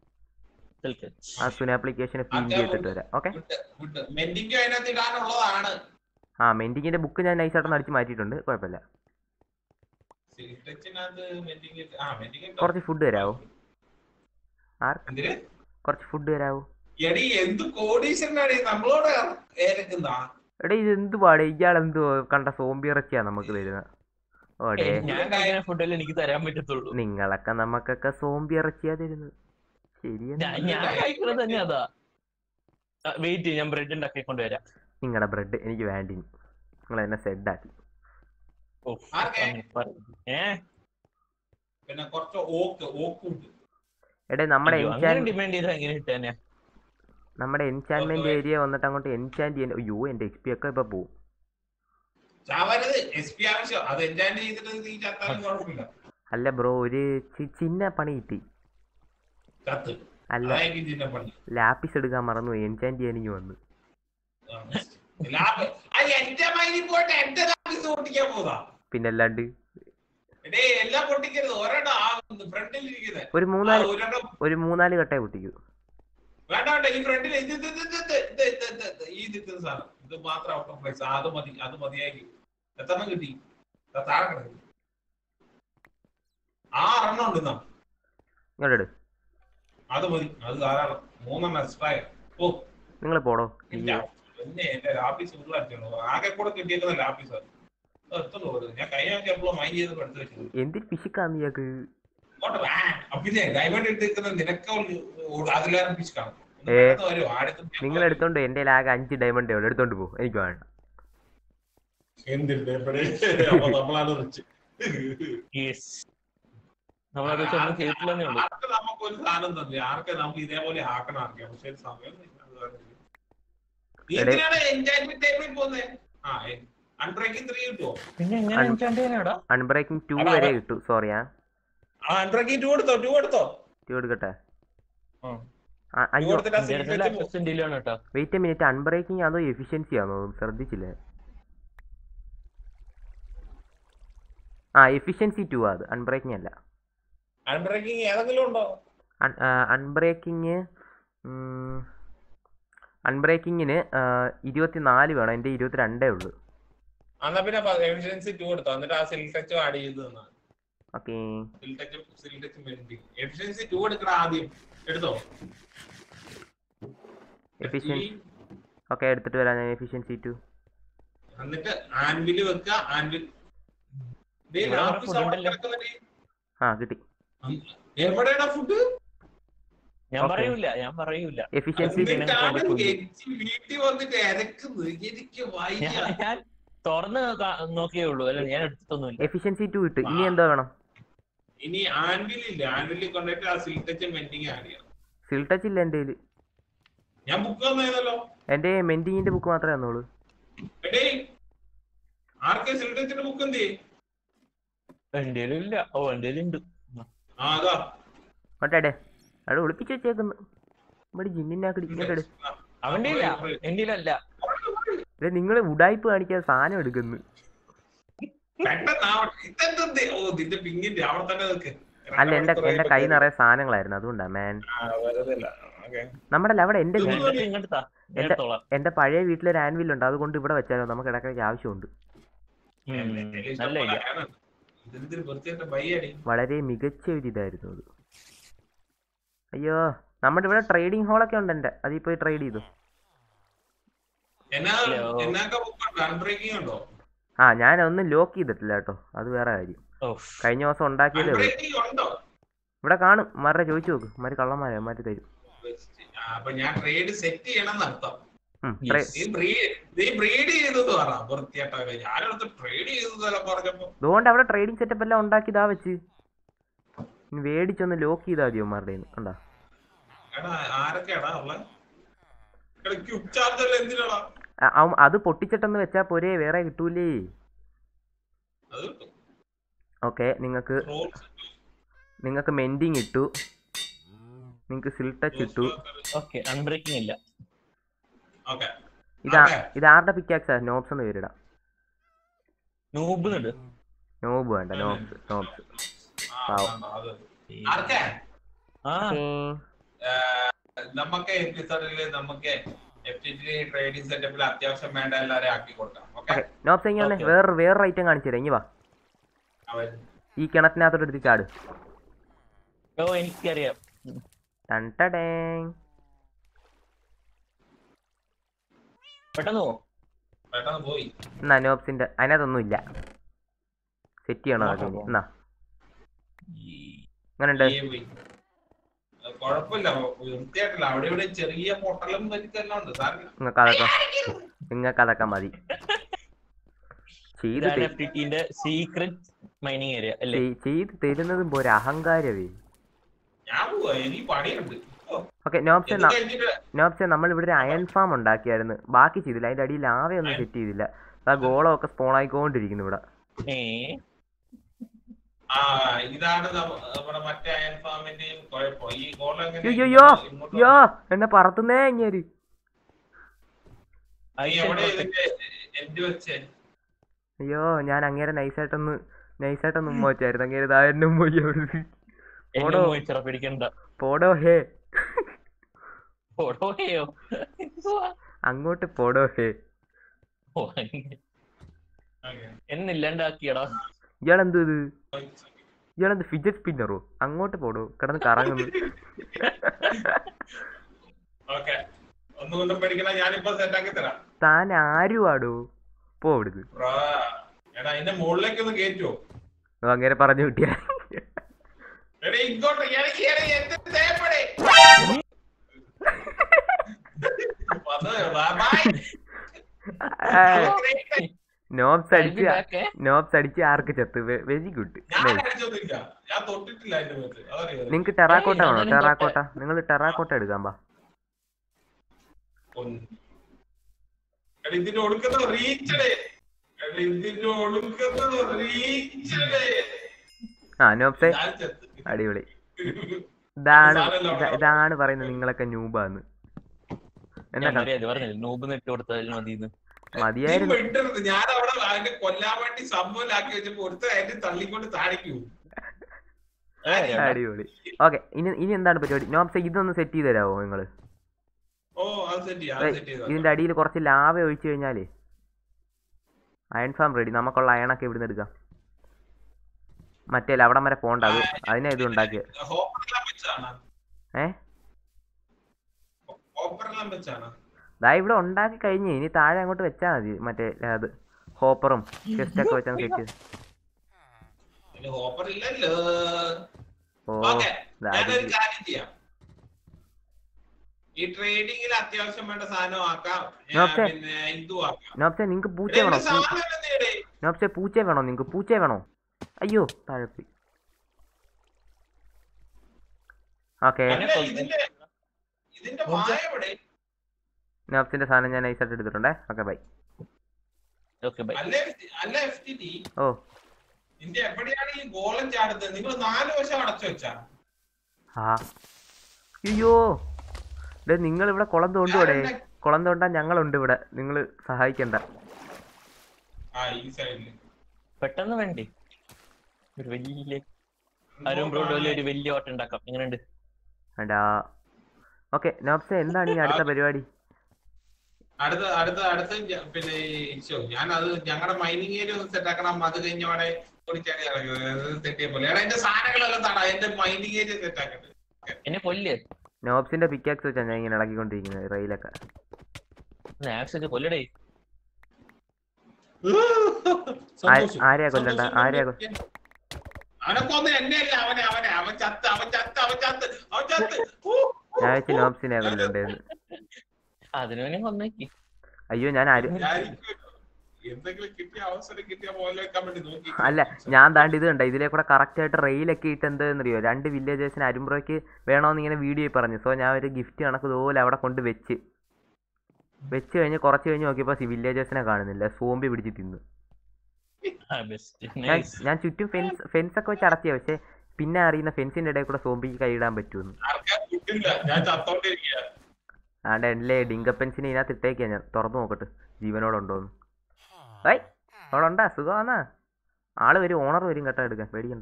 ആ സുന ആപ്ലിക്കേഷന് ഫീൽ അതെ, ചെയ്തിട്ട് വരാം ഓക്കെ മെന്റിക്ക് അതിനകത്ത് ഇടാനുള്ളതാണ് ആ മെൻഡിങ്ങിൻ്റെ ബുക്ക് ഞാൻ നൈസായിട്ടൊന്ന് അടിച്ച് മാറ്റിയിട്ടുണ്ട് കുഴപ്പമില്ല ടച്ചിനകത്ത് മെന്റിങ് ആ മെന്റിങ് കുറച്ച് ഫുഡ് തരാവോ ആർ എന്തിന് കുറച്ച് ഫുഡ് തരാവോ എടി എന്ത് കോടീശ്വരനാണ് ഈ നമ്മളോട് ഏരക്കുന്നാ എടാ ഇത് എന്ത് പാടെ ഇയാൾ എന്ത് കണ്ട സോംബി ഇറച്ചിയാ നമുക്ക് തരുന്നത് ഓടേ ഞാൻ കഴിക്കുന്ന ഫുഡല്ലേ എനിക്ക് തരാൻ പറ്റത്തുള്ളൂ നിങ്ങളൊക്കെ നമുക്കൊക്കെ സോംബി ഇറച്ചിയാ തരുന്നത് ശരിയെന്ന് ഞാൻ ഞാൻ കഴിക്കുന്നത് തന്നെ അതാ വെയിറ്റ് ഞാൻ ബ്രെഡ് ഉണ്ടാക്കി കൊണ്ടുവരാം നിങ്ങളുടെ ബ്രെഡ് എനിക്ക് വേണ്ടി നിങ്ങൾ എന്നെ സെഡാക്കി ഓ, ആർക്കെ? ഏ പിന്നെ കുറച്ച് ഓക്ക് ഓക്ക് ഉണ്ട് എടേ നമ്മുടെ അയ്യോ, അങ്ങനെ എൻചാൻ ഡിമാൻഡ് ചെയ്താൽ എങ്ങനെ കിട്ടാനാ നമ്മുടെ എൻചാൻമെന്റ് ഏരിയ വന്നിട്ട് അങ്ങോട്ട് എൻചാൻറ്റ് ചെയ്യാൻ അയ്യോ എന്റെ എക്സ് പി ഒക്കെ ഇപ്പൊ പോവും ചാവരുത് എസ് പി ആവശ്യം അത് എൻജോയ് ചെയ്തിട്ട് നീ ചത്താലും കുഴപ്പമില്ല അല്ല ബ്രോ ഒരു ചി- ചിന്ന പണി കിട്ടി ചത്ത് അല്ല അതായിരിക്കും ചിന്ന പണി ലാപ്പിസ് എടുക്കാൻ മറന്നു എൻചാൻറ്റ് ചെയ്യാൻ ഇനി വന്നു ആ, ലാഭ ആ എന്റെ മൈനിൽ പോയിട്ട് എന്റെ ലാഭം പൊട്ടിക്കാൻ പോതാ പിന്നെ അല്ലാണ്ട് എടേ എല്ലാം പൊട്ടിക്കരുത് ഒരെണ്ണം ആ ഫ്രണ്ടിൽ ഇരിക്കുന്നത് ഒരു മൂന്നാല് ഒരെണ്ണം ഒരു മൂന്നാല് കട്ടയെ പൊട്ടിക്കൂ വേണ്ട വേണ്ട ഈ ഫ്രണ്ടിൽ ഇത് ഇത് ഇത് ഇത് ഇത് ഇത് ഇത് ഇത് ഈ നിൽക്കുന്ന സാധനം ഇത് മാത്രം ഔട്ട് ഓഫ് പ്രൈസ് അത് മതി അത് മതിയായി എത്രണ്ണം കിട്ടി ദാ താഴെ കിടക്കുന്നു ആറെണ്ണം ഉണ്ട് എന്നാ ഇങ്ങോട്ട് എടു അത് മതി അത് ധാരാളം മൂന്നെണ്ണം എക്സ്ട്രാ ഓ നിങ്ങൾ പോടോ എന്റെ പിന്നെ എന്റെ ലാപ്പീസ് ഉള്ളായിരുന്നു ആകെ കൂടെ കിട്ടിയേക്കുന്ന ലാപ്പീസ് അത് എത്തുള്ളൂ അത്. ഞാൻ കഴിഞ്ഞ ആഴ്ച എപ്പോഴും മൈൻഡ് ചെയ്ത് എടുത്ത് വെച്ചത് എന്തിന് പിശുക്കാന്ന് ഇയാൾക്ക് ഇങ്ങോട്ട് വാ. അപ്പൊ പിന്നെ ഡയമണ്ട് എടുത്തിരിക്കുന്ന നിനക്ക് അതിലേറെ പിച്ച് കാണും ഒന്ന് ഏ, പെട്ടെന്ന് വരൂ. ആടുത്ത് നിങ്ങൾ എടുത്തോണ്ട് എന്റെ ആകെ അഞ്ച് ഡയമണ്ടേ ഉള്ളൂ എടുത്തോണ്ട് പോകും എനിക്ക് വേണ്ട എന്തിന്റെ എപ്പഴേ? അപ്പൊ നമ്മളാണ് റിച്ച്. യെസ് നമ്മളത് ഒന്നും കേട്ടില്ലെന്നേ ഉള്ളൂ ആർക്ക് നമുക്ക് ഒരു സാധനം തന്നെ ആർക്ക് നമുക്ക് ഇതേപോലെ ആക്കണം ആർക്കെ പക്ഷെ ഒരു സമയം ഇല്ല. അത് വേറെ കാര്യം. നീ എടേ. എന്തിനാണ് എൻജോയ്മെന്റ് ടൈമിൽ പോകുന്നേ ആ അൺബ്രേക്കിംഗ് ത്രീ കിട്ടുമോ പിന്നെ എങ്ങനെ അൺ- എൻചാൻഡ് ചെയ്യാനാടാ അൺബ്രേക്കിംഗ് ടു അതാ, വരെ അതാ. കിട്ടു സോറി ആ ആ അൺബ്രേക്കിംഗ് ടു എടുത്തോ ടു എടുത്തോ ടു എടുക്കട്ടെ ആ. ആ, ടു അയ്യോ എടുത്തിട്ട് ആ എന്റെ സിൽക്ക് അടുത്ത് വെച്ച് പോ. ലാപ്ടോപ്സ് എന്തെങ്കിലും കേട്ടോ വെയിറ്റ് എ മിനിറ്റ് അൺബ്രേക്കിംഗ് അതോ എഫിഷ്യൻസി ആണോ ശ്രദ്ധിച്ചില്ലേ ആ എഫിഷ്യൻസി ടു അത് അൺബ്രേക്കിംഗ് അല്ല അൺബ്രേക്കിംഗ് ഏതെങ്കിലും ഉണ്ടോ അൺബ്രേക്കിങ് അൺബ്രേക്കിങ്ങിന് ഇരുപത്തിനാല് വേണം എൻ്റെ ഇരുപത്തിരണ്ടേ ഉള്ളൂ എന്നാ പിന്നെ എഫിഷ്യൻസി ടു എടുത്തോ എന്നിട്ട് ആ സിൽക്ക് ടച്ചും ആഡ് ചെയ്ത് തന്നാ ഓക്കെ സിൽക്ക് ടച്ചും സിൽക്ക് ടച്ചും വെൽഡിങ് എഫിഷ്യൻസി ടു എടുക്കണം ആദ്യം എടുത്തോ എഫിഷ്യൻ ഓക്കെ എടുത്തിട്ട് വരാം ഞാൻ എഫിഷ്യൻസി ടു എന്നിട്ട് ആൻവില് വെക്ക ആൻവിൽ ദേ ഇവിടെ ലാപ്പിസ് food അവിടെ ഉണ്ടല്ലോ. കിടക്കുന്നുണ്ട്. ആ കിട്ടി എവിടെയാടാ ഫുഡ് ഞാൻ Okay. പറയൂല ഞാൻ പറയൂല എഫിഷ്യൻസി എന്നിട്ട് വീട്ടിൽ വന്നിട്ട് ഇരക്കുന്നത് എനിക്ക് വയ്യ ഞാൻ ഞാൻ തുറന്ന് കാ- നോക്കിയേ ഉള്ളൂ അല്ല ഞാൻ എടുത്തൊന്നുമില്ല എഫിഷ്യൻസി ടു ഇട്ട് ഇനി എന്തോ വേണം ഇനി ആൻവിൽ ഇല്ല ആൻവിലിൽ കൊണ്ടിട്ട് ആ സിൽട്ടച്ച് മെന്റിങ് ആഡ് ചെയ്യണം സിൽ ടച്ച് ഇല്ല എൻ്റെ കയ്യിൽ ഞാൻ ബുക്ക് തന്നേതല്ലോ എൻ്റെ മെൻറ്റിങ്ങിൻ്റെ ബുക്ക് മാത്രമേ തന്നുള്ളൂ എടേ ആർക്കെ സിൽട്ടച്ചിന്റെ ബുക്ക് എന്ത് ചെയ്യും എന്റെ ഇല്ല ഓ എന്റെ ഉണ്ട് ആ അതാ മറ്റേ അവിടെ ഒളിപ്പിച്ച് വെച്ചേക്കുന്നു ഇവിടെ ജിന്നിനാക്കി ഇങ്ങോട്ട് അവന്റെ ഇല്ല എന്റെ അല്ല ഇല്ല നിങ്ങൾ ഉടായ്പ കാണിക്കാൻ സാധനം എടുക്കുന്നു പെട്ടെന്ന് ആവട്ടെ. ഇതെന്ത് ഓ നിന്റെ പിങ്ങിന്റെ അവിടെ തന്നെ നിൽക്ക് അല്ല എൻ്റെ എൻ്റെ കൈ നിറയെ സാധനങ്ങളായിരുന്നു അതുകൊണ്ടാ മാൻ ആ, വെറുതെ അല്ല. Okay. നമ്മുടെ അല്ല അവിടെ എൻ്റെ വീ- എന്നിട്ട് ഇങ്ങോട്ട് താ ഞാൻ എന്റെ- എടുത്തോളാം എൻ്റെ പഴയ വീട്ടിലൊരു ആൻവില്ലുണ്ട് അതുകൊണ്ട് ഇവിടെ വെച്ചാലോ നമുക്ക് ഇടയ്ക്കിടയ്ക്ക് ആവശ്യമുണ്ട് ഉം, എന്റെ ഇഷ്ടം നല്ല പോലെ idea. ആണ്. ഇതെന്തൊരു വൃത്തികെട്ട ബയ്യടി. വളരെ മികച്ച ഒരു ഇതായിരുന്നു അത് അയ്യോ നമ്മുടെ ഇവിടെ ട്രേഡിംഗ് ഹോളൊക്കെ ഉണ്ട് എൻ്റെ അതിൽ പോയി ട്രേഡ് ചെയ്തു എന്നാ ഹലോ. എന്നൊക്കെ ബുക്ക് ഉണ്ടോ അൺബ്രേക്കിംഗ് ഉണ്ടോ ആ ഞാൻ ഒന്നും ലോക്ക് ചെയ്തിട്ടില്ല കേട്ടോ അത് വേറെ കാര്യം ഓ കഴിഞ്ഞ ദിവസം ഉണ്ടാക്കിയതേ ഉള്ളൂ അൺബ്രേക്കിംഗ് ഉണ്ടോ ഇവിടെ കാണും മരുടെ ചോദിച്ചു നോക്ക് മാര് കള്ളന്മാരെ മാറ്റി തരും ആ, അപ്പൊ ഞാൻ ട്രേഡ് സെറ്റ് ചെയ്യണം എന്നർത്ഥം ഉം, Yes. ട്രേ- നീ ബ്രീഡ് നീ ബ്രീഡ് ചെയ്തെന്ന് പറ വൃത്തിയായിട്ടൊക്കെ ഞാനടുത്ത് ട്രേഡ് ചെയ്തതെല്ലാം പറഞ്ഞപ്പോ അതുകൊണ്ട് അവിടെ ട്രേഡിംഗ് സെറ്റപ്പ് എല്ലാം ഉണ്ടാക്കി ഇതാ വെച്ച് ഇനി മേടിച്ചൊന്ന് ലോക്ക് ചെയ്താൽ മതി അവന്മാരുടെ കണ്ടാ എടാ ആരൊക്കെയാടാ ഉള്ള എടാ ക്യൂബ് ചാർജ് അല്ല എന്തിനാടാ ആ, അവൻ- അത് പൊട്ടിച്ചിട്ടെന്ന് വെച്ചാൽ പോരേ വേറെ കിട്ടൂലേ അത് കിട്ടും ഓക്കെ നിങ്ങൾക്ക് Rolls, നിങ്ങൾക്ക് മെൻഡിങ് ഇട്ടു നിങ്ങൾക്ക് സിൽ ടച്ച് ഇട്ടു ഓക്കെ അൺബ്രേക്കിംഗ് ഇല്ല Okay. ഇതാ Okay. ഇത് ആരുടെ പിക്കാക്സാ നോബ്സ് എന്ന് പേരിടാം നൂബ് ഉണ്ട് നോബ് വേണ്ട നോബ്സ് നോബ്സ് ആ, പാവം. അതാണ്, അത്. ആർക്കെ ആ നമുക്ക് എപ്പിസോഡിൽ നമുക്ക് എഫ് ടി ടി ട്രേഡിംഗ് സെറ്റപ്പിൽ അത്യാവശ്യം വേണ്ട എല്ലാരെയും ആക്കി കൊടുക്കാം ഓക്കെ ഓക്കെ നോബ്സ് എങ്ങനെ Okay. വേറെ വേറൊരു ഐറ്റം കാണിച്ചു തരാം ഇനി വാ അവൻ ഈ കിണറ്റിനകത്തോട്ട് എടുത്ത് ചാട് ഓ എനിക്കറിയാം ടൺ ടടേങ്. പെട്ടെന്ന് പോ പെട്ടെന്ന് പോയി എന്നാ നോബ്സിന്റെ അതിനകത്തൊന്നും ഇല്ല സെറ്റ് ചെയ്യണോ നോക്കാം, അതിന് നോക്കാം. എന്നാ അങ്ങനെയുണ്ട് ഈ പോയി. അത് കുഴപ്പമില്ല വൃത്തിയായിട്ടില്ല അവിടെ ഇവിടെ ചെറിയ പൊട്ടലും പരിക്കെല്ലാം ഉണ്ട് സാറിന് നിങ്ങൾക്ക് അതൊക്കെ നിങ്ങൾക്ക് അതൊക്കെ മതി ചെയ്ത് ഇതാണ് തെ- എഫ് ടി ടിന്റെ സീക്രട്ട് മൈനിങ് ഏരിയ അല്ലേ ചെയ്- ചെയ്ത് തരുന്നതും പോരെ അഹങ്കാരവേ ഞാൻ പോവാ എനിക്ക് പണിയുണ്ട് ഓ, ഓക്കെ നോബ്സെ ഇത് കഴിഞ്ഞിട്ട് നോബ്സെ നമ്മൾ ഇവിടെ ഒരു അയൺ ഫാം ഉണ്ടാക്കിയായിരുന്നു ബാക്കി ചെയ്തില്ല അതിന്റെ അടിയിൽ ലാവയൊന്നും സെറ്റ് ചെയ്തില്ല ആ ഗോളമൊക്കെ സ്പോൺ ആയിക്കൊണ്ടിരിക്കുന്നു ഇവിടെ ഏ ആ ഇതാണ് നമ്മ- നമ്മുടെ മറ്റേ അയൺ ഫാമിന്റെയും കുഴപ്പം ഈ ഗോൾ എങ്ങനെ അയ്യോ ഇങ്ങോട്ട് അയ്യോ എന്നെ പറത്തുന്നേ ഇങ്ങേര് നീ എവിടെ ഇതിന്റെ എൻഡ് വെച്ചേ അയ്യോ ഞാൻ അങ്ങേരെ നൈസായിട്ടൊന്ന് നൈസായിട്ടൊന്ന് ഉമ്മ വെച്ചായിരുന്നു അങ്ങേര് ഇതാ എന്നെ ഉമ്മ വെച്ചു അവിടുന്ന്. എന്നെ ഓടോ. പോയി ചിറപ്പിടിക്കണ്ട പോടോ ഹേ ഓടോയോ അങ്ങോട്ട് പോടോ ഹേ ഓ, അങ്ങനെ. എന്നില്ലാണ്ടാക്കിയടാ ഇയാളെന്ത് ഇത് ഇയാളെന്ത് ഫിജറ്റ് സ്പിന്നറോ അങ്ങോട്ട് പോടോ കിടന്ന് കറങ്ങുന്നു ഓക്കെ ഒന്നുകൊണ്ടും പഠിക്കണ ഞാനിപ്പോ സെറ്റാക്കി തരാം താൻ ആരുവാടോ പോ ഇവിടുന്ന് ബ്രാ. എടാ അതിന്റെ മുകളിലേക്ക് ഒന്ന് കേറ്റുവോ ഓ, അങ്ങേരെ പറഞ്ഞു കിട്ടിയ എടാ ഇങ്ങോട്ട് എനിക്ക് ഇറങ്ങി എന്ത് തേപ്പടേ വന്നതേ ഉള്ളൂ. ആ, bye. നോബ്സ് അടിച്ച് ഇതാക്കെ. നോബ്സ് അടിച്ച് ആർക്ക് ചത്ത് വെരി ഗുഡ് ഞാൻ അടിച്ചൊന്നുമില്ല ഞാൻ തൊട്ടിട്ടില്ല അതിന്റെ മേത്ത് അതറിയാം നിങ്ങക്ക് ടെറാക്കോട്ട ഏയ്, വേണോ ഞാനും ടെറാക്കോട്ട നിങ്ങൾ ടെറാക്കോട്ട എടുക്കാൻ പാ ഒന്ന്. എടാ ഇതിന്റെ ഒടുക്കുന്ന റീച്ചടേ എടാ ഇതിന്റെ ഒടുക്കുന്ന റീച്ചടേ ആ നോബ്സെ ഞാൻ ചത്ത്. അടിപൊളി ഇതാണ് സാധനമല്ല ഇത- ഇതാണ് പറയുന്നത് നിങ്ങളൊക്കെ ന്യൂബാന്ന് എന്നാ ഞാൻ അറിയാതെ പറഞ്ഞില്ല നൂബ് നെറ്റ് കൊടുത്താലും മതിന്ന് നീ മതിയായിരുന്നു വിട്ടരുത് ഞാൻ അവിടെ അതിന്റെ കൊല്ലാൻ വേണ്ടി സംഭവം വെച്ചപ്പോ ഒരുത്ത അതിന്റെ തള്ളിക്കൊണ്ട് താഴേക്ക് പോകും അടിപൊളി ഓക്കെ ഇനി ഇനി എന്താണ് പരിപാടി നോബ്സെ ഇതൊന്ന് സെറ്റ് ചെയ്ത് തരാമോ നിങ്ങൾ ഓ അത് സെറ്റ് ചെയ്യാം അത് സെറ്റ് ചെയ്താ ഇതിന്റെ അടിയിൽ കുറച്ച് ലാവ ഒഴിച്ചു കഴിഞ്ഞാലേ അയൺ ഫാം റെഡി നമുക്കുള്ള അയണൊക്കെ ഇവിടുന്ന് എടുക്കാം മറ്റേ അവിടം വരെ പോണ്ട അത് അതിനെ ഇത് ഉണ്ടാക്കിയത് ഹോപ്പറെല്ലാം വെച്ചാണ് ഏ ഹോപ്പറെല്ലാം വെച്ചാണ് ദാ ഇവിടെ ഉണ്ടാക്കി കഴിഞ്ഞ് ഇനി താഴെ അങ്ങോട്ട് വെച്ചാൽ മതി മറ്റേ അത് ഹോപ്പറും ചെസ്റ്റൊക്കെ വെച്ചാൽ സെറ്റ് ചെയ്ത് ഹോപ്പർ ഇല്ലല്ലോ ഓ ഓക്കെ ഇതാ ഞാനൊരു ഇത്. കാര്യം ചെയ്യാം ഈ ട്രേഡിങ്ങിൽ അത്യാവശ്യം വേണ്ട സാധനം ആക്കാം ഞാൻ ഓക്കേ. പിന്നെ ഇതു ആക്കാം നോപ്സെ നിങ്ങക്ക് പൂച്ച എന്റെ വേണോ പൂ- സാധനം എന്തിയെടേ? നോപ്സെ പൂച്ച വേണോ നിങ്ങക്ക് പൂച്ച വേണോ അയ്യോ താഴെപ്പോയി ഓക്കെ അല്ല, ഇതിന്റെ ഇതിന്റെ വായ എവിടെ നോപ്സിന്റെ സാധനം ഞാൻ നൈസായിട്ട് എടുത്തിട്ടുണ്ടേ ഓക്കെ ബൈ ഓക്കെ ബൈ അല്ല അല്ല എഫ് ടി ടി ഓ നിന്റെ എവിടെയാണ് ഈ ഗോളം ചാടുന്നത് നിങ്ങൾ നാല് വശം അടച്ചു വെച്ചാ ആ അയ്യോ ഡേ നിങ്ങൾ ഇവിടെ കുളം തോണ്ടുവിടെ ഞാനെന്നെ- കുളം തോണ്ടാൻ ഞങ്ങളുണ്ട് ഇവിടെ നിങ്ങൾ സഹായിക്കണ്ട ആ ഈ സൈഡില് പെട്ടെന്ന് വേണ്ടേ ഒരു വലിയ അരുൺ ബ്രോഡ് വലിയ ഒരു വലിയ ഓട്ടം ഉണ്ടാക്കാം എങ്ങനെയുണ്ട് വേണ്ടാ ഓക്കെ നോപ്സെ എന്താണ് ഈ അടുത്ത പരിപാടി അടുത്ത അടുത്ത അടുത്ത ഞ- പിന്നെ ഈ ശോ, ഞാൻ അത് ഞങ്ങളുടെ മൈനിങ് ഏരിയ ഒന്ന് സെറ്റ് ആക്കണം അത് കഴിഞ്ഞ അവിടെ ഓടിച്ചാടി സെറ്റ് ചെയ്യാൻ പോലെ എടാ എന്റെ സാധനങ്ങളെല്ലാം തടാ എന്റെ മൈനിങ് ഏരിയ സെറ്റ് ആക്കട്ടെ എന്നെ കൊല്ല് നോപ്സിന്റെ പിക്കാക്സ് വെച്ചാണ് ഞാൻ ഇങ്ങനെ ഇളക്കിക്കൊണ്ടിരിക്കുന്നത് റെയിലൊക്കെ ആക്സിഡന്റ് കൊല്ലടേ സന്തോഷം. ആരെയാ കൊല്ലണ്ട? സന്തോഷം. ആരെയാ കൊ- അവനെ കൊന്ന് എന്നെയല്ല അവനെ അവനെ അവൻ ചത്ത് അവൻ ചത്ത് അവൻ ചത്ത് അവൻ ചത്ത് ഊ. ഞാൻ വെച്ച് നോപ്സിനെ കൊല്ലണ്ടേന്ന് അതിനു വേണേ കൊന്നേക്ക് അയ്യോ ഞാൻ അരു വിചാരിക്കുമല്ലോ. എന്തെങ്കിലും കിട്ടിയ അവസരം കിട്ടിയ പോലെ വെക്കാൻ വേണ്ടി നോക്കി അല്ല ഞാൻ താണ്ട് ഇത് കണ്ട ഇതിലെ കൂടെ കറക്റ്റ് ആയിട്ട് റെയിലൊക്കെ ഇട്ട് എന്തെന്നറിയോ രണ്ട് വില്ലേജേഴ്സിന് അരുമ്പ്രോയ്ക്ക് വേണമെന്ന് ഇങ്ങനെ വീഡിയോ പറഞ്ഞു സോ ഞാൻ ഒരു ഗിഫ്റ്റ് കണക്ക് ഇതുപോലെ അവിടെ കൊണ്ട് വെച്ച് വെച്ച് കഴിഞ്ഞ് കുറച്ച് കഴിഞ്ഞ് നോക്കിയപ്പോൾ വില്ലേജേഴ്സിനെ കാണുന്നില്ല സോംബി പിടിച്ച് തിന്നു ബെസ്റ്റ് ഞാൻ ഞാൻ ചുറ്റും ഫെൻസ് ഫെൻസ് ഒക്കെ വെച്ച് അടച്ചിയ പക്ഷെ പിന്നെ അറിയുന്ന ഫെൻസിന്റെ ഇടയിൽ കൂടെ സോംബിക്ക് കൈയിടാൻ പറ്റുമെന്ന് ആർക്കാ കിട്ടില്ല ഞാൻ ചത്തോണ്ടിരിക്കുക ആണ്ട് എല്ലേ ഡിങ്കപ്പൻസിനെ ഇതിനകത്ത് ഇട്ടേക്കാ ഞാൻ തുറന്നു നോക്കട്ടെ ജീവനോടുണ്ടോന്ന് ഏയ് അവിടെ ഉണ്ടാ സുഖമാന്നാ ആള് വരും ഓണർ വരും കേട്ടോ എടുക്കാൻ പേടിക്കണ്ട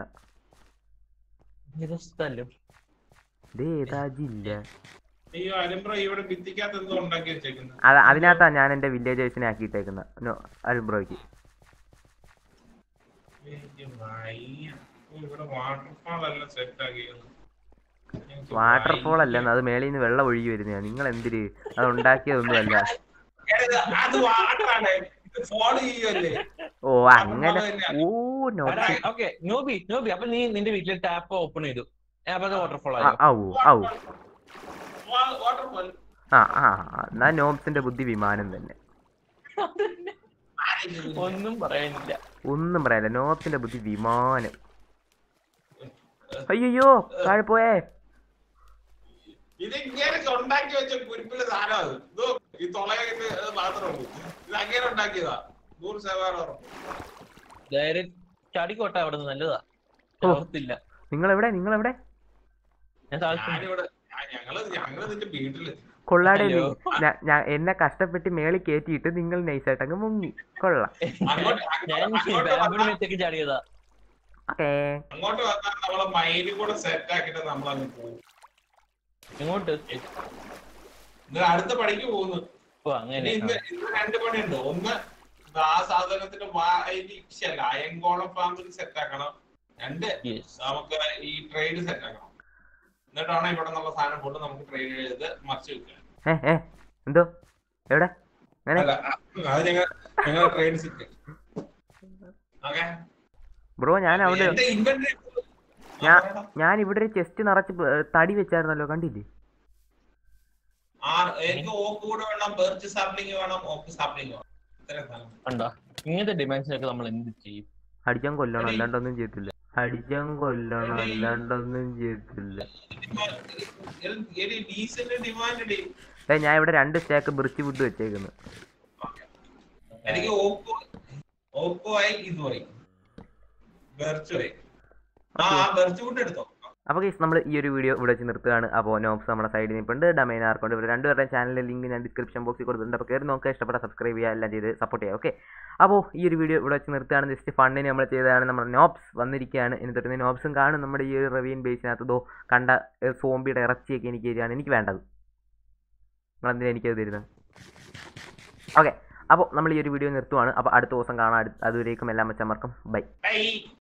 സ്ഥലം ദേ ഏതാ ജില്ല അയ്യോ അരുമ്പ്ര ഇവിടെ ഭിത്തിക്കകത്ത് എന്തോ ഉണ്ടാക്കി വെച്ചേക്കുന്നത് അത് അതിനകത്താ ഞാൻ എന്റെ വില്ലേജേഴ്സിനെ ആക്കിയിട്ടേക്കുന്നത് അരുംബ്രോയ്ക്ക് എനിക്ക് വയ്യ. ഓ, ഇവിടെ വാട്ടർഫാൾ എല്ലാം സെറ്റ് ആക്കിയത് എനിക്ക് വാട്ടർഫോൾ വയ്യ. അല്ലെന്ന് അത് മേളിൽ നിന്ന് വെള്ളം ഒഴുകി വരുന്നതാ നിങ്ങൾ എന്തിര് അത് ഉണ്ടാക്കിയതൊന്നുമല്ല എടാ, ഇത് അത് വാട്ടറാണ് ഇത് ഫോൾ ചെയ്യുമല്ലേ ഓ അങ്ങനെ ഓ നോട്ട് ഓക്കെ നോബി നോബി അപ്പൊ നീ നിന്റെ വീട്ടിലെ ടാപ്പ് ഓപ്പൺ ചെയ്തു ഏ, അപ്പൊ അത് വാട്ടർഫോൾ ആ, ആയോ ഔ ഔ വാട്ടർഫോൾ ആ ആ ആ, എന്നാ നോബ്സിന്റെ ബുദ്ധി വിമാനം തന്നെ ഒന്നും പറയാനില്ല ഒന്നും പറയാനില്ല നോബ്സിന്റെ ബുദ്ധി വിമാനം അയ്യോ താഴെ പോയേ ഇത് ഇങ്ങനെ ഉണ്ടാക്കി വെച്ച കുരിപ്പിലെ സാധനം അത് ഇതോ ഈ തൊളയിട്ട് മാത്രമേ ഉള്ളൂ ഇത് അങ്ങനെ ഉണ്ടാക്കിയതാ നൂറ് ശതമാനം ഉറപ്പ് ഡയറക്റ്റ് ചാടിക്കോട്ടെ അവിടെ നിന്ന് നല്ലതാ ഓ. ഓർത്തില്ല നിങ്ങൾ എവിടെ നിങ്ങൾ എവിടെ ഞാൻ താഴ്ത്തു ഞാനിവിടെ ആ, ഞങ്ങള് ഞങ്ങള് നിന്റെ വീട്ടില് കൊള്ളാടെ അയ്യോ. ഞാ- ഞാൻ എന്നെ കഷ്ടപ്പെട്ട് മേളിൽ കയറ്റിയിട്ട് നിങ്ങൾ നൈസായിട്ട് അങ്ങ് മുങ്ങി കൊള്ളാം അങ്ങോട്ട് ഞാൻ അങ്ങോട്ട് ബാബിന് വന്നാ- മേത്തേക്ക് ചാടിയതാ ഓക്കേ അങ്ങോട്ട് വന്നാൽ നമ്മളെ മൈൻഡ് കൂടെ സെറ്റ് ആക്കിയിട്ട് നമ്മളങ്ങ് പോകും ഇങ്ങോട്ട് ഇത് അടുത്ത പണിക്ക് പോകുന്നു ഓ ഇനി അങ്ങനെ ഇന്ന് ഇന്ന് രണ്ട് പണിയുണ്ട് ഒന്ന് ഇത് ആ സാധനത്തിന്റെ വായില്ല അയങ്കോണം ഫാമിൽ സെറ്റ് ആക്കണം രണ്ട് യെസ് നമുക്ക് ഈ ട്രേഡ് സെറ്റ് ആക്കണം എന്നിട്ടാണ് ഇവിടെ നിന്നുള്ള സാധനം കൊണ്ട് നമുക്ക് ട്രേഡ് ചെയ്ത് മറിച്ച് വെക്കുക ഏ ഏ എന്തോ എവിടെ അങ്ങനെ അല്ല അ- അത് ഞങ്ങൾ ഞങ്ങൾ ട്രേഡ് സെറ്റ് ഓക്കെ ബ്രോ ഞാൻ അവിടെ എന്റെ ഇൻവെന്ററി ഞാൻ- ഞാൻ ഇവിടെ ഒരു ചെസ്റ്റ് നിറച്ച് ബ- തടി വെച്ചായിരുന്നല്ലോ കണ്ടില്ലേ എനിക്ക് ഓക്ക് കൂടെ വേണം ബെർച്ച് സാപ്ലിംഗ് വേണം ഓക്ക് സാപ്ലിംഗ് വേണം ഇത്രയും സാധനം കണ്ടോ ഇങ്ങനത്തെ ഡിമാൻഡ്സിനൊക്കെ നമ്മൾ എന്ത് ചെയ്യും അടിച്ചാൻ കൊല്ലണം അല്ലാണ്ടൊന്നും ചെയ്യത്തില്ല അടിച്ചാൻ കൊല്ലണം അല്ലാണ്ടൊന്നും ചെയ്യത്തില്ല ഡീസന്റ് ഡിമാൻഡ് ഏ ഞാൻ ഇവിടെ രണ്ട് സ്റ്റാക്ക് ബ്രിച്ച് വുഡ് വെച്ചേക്കുന്നു എനിക്ക് ഓപ്പോ ഓപ്പോ ആയി ഇതുമായി ബെർച്ച് ആയി ആ ബെർച്ച് കൊണ്ട് എടുത്തോ അപ്പോൾ ഗൈസ് നമ്മൾ ഈ ഒരു വീഡിയോ ഇവിടെ വെച്ച് നിർത്തുകയാണ് അപ്പോൾ നോബ്സ് നമ്മുടെ സൈഡിൽ നിൽപ്പുണ്ട് ഡമൈൻ ആർക്കുണ്ട് ഇവർ രണ്ടുപേരുടെയും ചാനലിലെ ലിങ്ക് ഞാൻ ഡിസ്ക്രിപ്ഷൻ ബോക്സിൽ കൊടുത്തിട്ടുണ്ട് അപ്പോൾ കയറി നോക്കുക ഇഷ്ടപ്പെട്ട സബ്സ്ക്രൈബ് ചെയ്യുക എല്ലാം ചെയ്ത് സപ്പോർട്ട് ചെയ്യുക ഓക്കെ അപ്പോൾ ഈ ഒരു വീഡിയോ ഇവിടെ വെച്ച് നിർത്തുകയാണ് ജസ്റ്റ് ഫണ്ടിന് നമ്മൾ ചെയ്തതാണ് നമ്മുടെ നോബ്സ് വന്നിരിക്കുകയാണ് ഇനി തൊട്ട് നോബ്സും കാണും നമ്മുടെ ഈ ഒരു റവീൻ ബേസിനകത്ത് ദോ കണ്ട ഏഹ്, സോംബിയുടെ ഇറച്ചിയൊക്കെ എനിക്ക് തരികയാണ് എനിക്ക് വേണ്ടത് നിങ്ങളെന്തിനാ എനിക്കത് തരുന്നത് ഓക്കെ അപ്പോൾ നമ്മൾ ഈ ഒരു വീഡിയോ നിർത്തുവാണ് അപ്പോൾ അടുത്ത ദിവസം കാണാം അടുത്ത- അതുവരേക്കും എല്ലാം വെച്ചമർക്കും ബൈ ബൈ